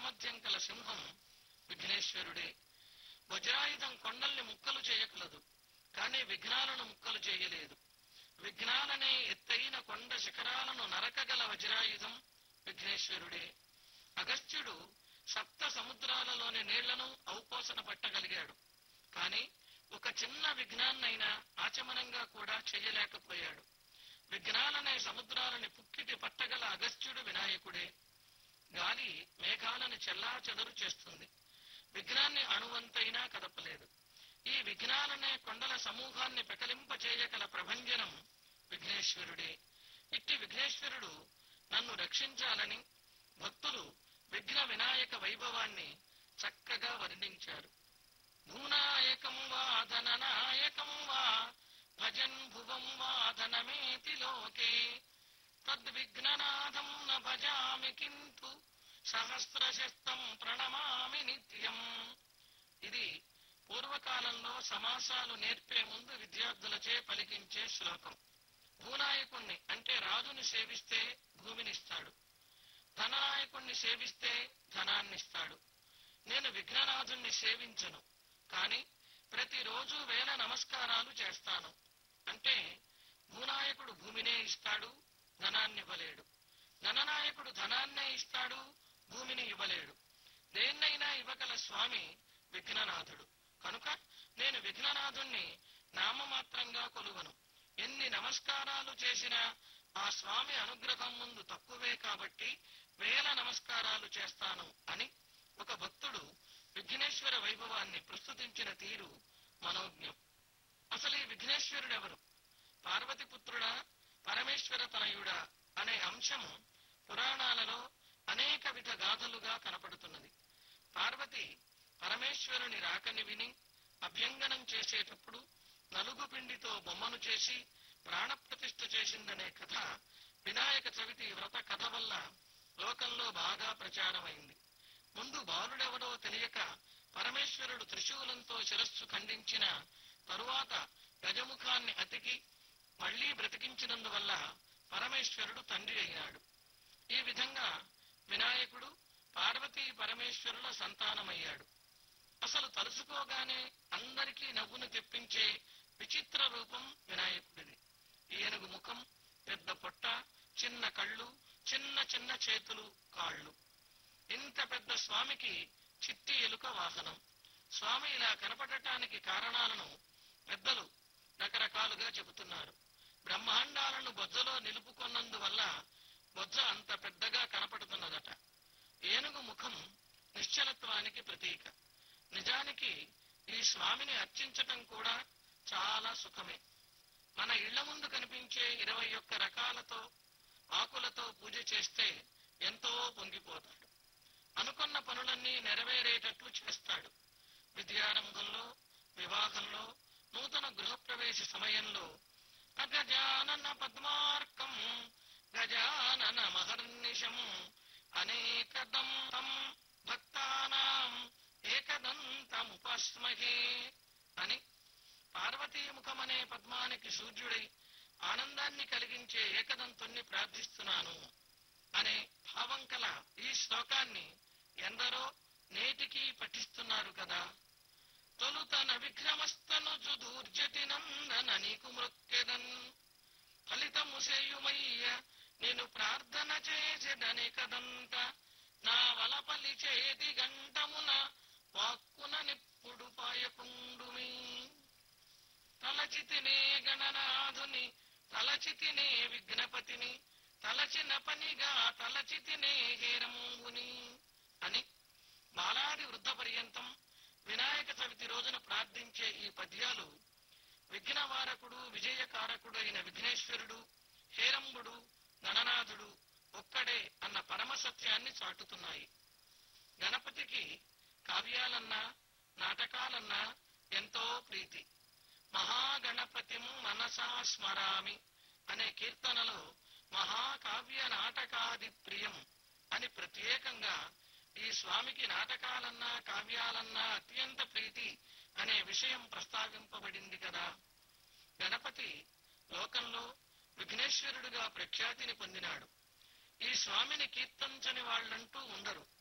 సామర్థ్యం కల సింహం విఘ్నేశ్వరుడే వజ్రాయుధం కొండల్ని ముక్కలు చేయగలదు కానీ విఘ్నాలను ముక్కలు చేయలేదు విఘ్నాలనే ఎత్తైన కొండ శిఖరాలను నరకగల వజ్రాయుధం విఘ్నేశ్వరుడే అగస్త్యుడు సప్త సముద్రాలలోని నీళ్లను ఔపోసన పట్టగలిగాడు కాని ఒక చిన్న విఘ్నాన్నైనా ఆచమనంగా కూడా చేయలేకపోయాడు విఘ్నాలనే సముద్రాలని పుక్కిటి పట్టగల అగస్త్యుడు వినాయకుడే గాలి మేఘాలను చెల్లా చెదరు చేస్తుంది విఘ్నాన్ని అణువంతైనా కదపలేదు ఈ విఘ్నాలనే కొండల సమూహాన్ని పెకలింప చేయగల ప్రభంజనం విఘ్నేశ్వరుడే ఇట్టి విఘ్నేశ్వరుడు నన్ను రక్షించాలని భక్తులు విఘ్న వినాయక వైభవాన్ని చక్కగా వర్ణించారు భూనాయకం వా ధననాయకం వా భజన్ భువం వా ధనమేతి లోకే తద్విఘ్ననాథం న భజామి కింతు సహస్రశస్తం ప్రణమామి నిత్యం ఇది పూర్వకాలంలో సమాసాలు నేర్పే ముందు విద్యార్థులచే పలికించే శ్లోకం భూనాయకుణ్ణి అంటే రాజుని సేవిస్తే భూమినిస్తాడు ధననాయకుణ్ణి సేవిస్తే ధనాన్నిస్తాడు నేను విఘ్ననాథుణ్ణి సేవించను కాని ప్రతిరోజు వేల నమస్కారాలు చేస్తాను అంటే భూనాయకుడు భూమినే ఇస్తాడు ధనాన్ని ఇవ్వలేడు ధననాయకుడు ధనాన్నే ఇస్తాడు భూమిని ఇవ్వలేడు దేన్నైనా ఇవ్వగల స్వామి విఘ్ననాథుడు కనుక నేను విఘ్ననాథుణ్ణి నామమాత్రంగా కొలువను ఎన్ని నమస్కారాలు చేసినా ఆ స్వామి అనుగ్రహం ముందు తక్కువే కాబట్టి వేల నమస్కారాలు చేస్తాను అని ఒక భక్తుడు విఘ్నేశ్వర వైభవాన్ని ప్రస్తుతించిన తీరు మనోజ్ఞం అసలు ఈ విఘ్నేశ్వరుడెవరు పార్వతిపుత్రుడా పరమేశ్వర తనయుడా అనే అంశం పురాణాలలో అనేక విధ గాథలుగా కనపడుతున్నది పార్వతి పరమేశ్వరుని రాకని విని అభ్యంగనం చేసేటప్పుడు నలుగు పిండితో బొమ్మను చేసి ప్రాణప్రతిష్ఠ చేసిందనే కథ వినాయక చవితి వ్రత కథ వల్ల లోకంలో బాగా ప్రచారమైంది ముందు బాలుడెవడో తెలియక పరమేశ్వరుడు త్రిశూలంతో శిరస్సు ఖండించిన తరువాత గజముఖాన్ని అతికి మళ్లీ బ్రతికించినందువల్ల పరమేశ్వరుడు తండ్రి అయినాడు ఈ విధంగా వినాయకుడు పార్వతీ పరమేశ్వరుల సంతానమయ్యాడు అసలు తలుసుకోగానే అందరికీ నవ్వును తెప్పించే విచిత్ర రూపం వినాయకుడిది ఏనుగు ముఖం పెద్ద పొట్ట చిన్న కళ్ళు చిన్న చిన్న చేతులు కాళ్ళు ఇంత పెద్ద స్వామికి చిట్టి ఎలుక వాహనం స్వామి ఇలా కనపడటానికి కారణాలను పెద్దలు రకరకాలుగా చెబుతున్నారు బ్రహ్మాండాలను బొజ్జలో నిలుపుకున్నందువల్ల బొజ్జ అంత పెద్దగా కనపడుతున్నదట ఏనుగు ముఖం నిశ్చలత్వానికి ప్రతీక నిజానికి ఈ స్వామిని అర్చించటం కూడా చాలా సుఖమే మన ఇళ్ల ముందు కనిపించే ఇరవై ఒక్క రకాలతో ఆకులతో పూజ చేస్తే ఎంతో పొంగిపోతాడు అనుకున్న పనులన్నీ నెరవేరేటట్లు చేస్తాడు విద్యారంభంలో వివాహంలో నూతన గృహప్రవేశ సమయంలో అగజానన పద్మార్కం గజానన మహర్నిశం అనేకదం తం భక్తానాం ఏకదంతముపస్మహే అని పార్వతీముఖమనే పద్మానికి సూర్యుడై ఆనందాన్ని కలిగించే ఏకదంతుణ్ణి ప్రార్థిస్తున్నాను అనే భావం కల ఈ శ్లోకాన్ని ఎందరో నేటికి పఠిస్తున్నారు కదా తొలుతన విక్రమస్తను దూర్జటి నందన నీకు మృక్కెదన్ ఫలితము సేయుమయ్య నేను ప్రార్థన చేసెదనే కదంత నా వలపలి చేతి గంటమున వాక్కున నిప్పుడు పాయకుండుమి తలచితినే గణనాథుని తలచితినే విఘ్నపతిని తలచిన పనిగా తలచితినే హేరంగుని అని బాలాది వృద్ధ పర్యంతం వినాయక చవితి రోజున ప్రార్థించే ఈ పద్యాలు విఘ్నవారకుడు విజయకారకుడు అయిన విఘ్నేశ్వరుడు హేరంబుడు గణనాథుడు ఒక్కడే అన్న పరమ సత్యాన్ని చాటుతున్నాయి గణపతికి కావ్యాలన్నా నాటకాలన్నా ఎంతో ప్రీతి మహాగణపతిం మనసా స్మరామి అనే కీర్తనలో మహాకావ్య నాటకాది ప్రియం అని ప్రత్యేకంగా ఈ స్వామికి నాటకాలన్నా కావ్యాలన్నా అత్యంత ప్రీతి అనే విషయం ప్రస్తావింపబడింది కదా గణపతి లోకంలో విఘ్నేశ్వరుడుగా ప్రఖ్యాతిని పొందినాడు ఈ స్వామిని కీర్తించని వాళ్ళంటూ ఉండరు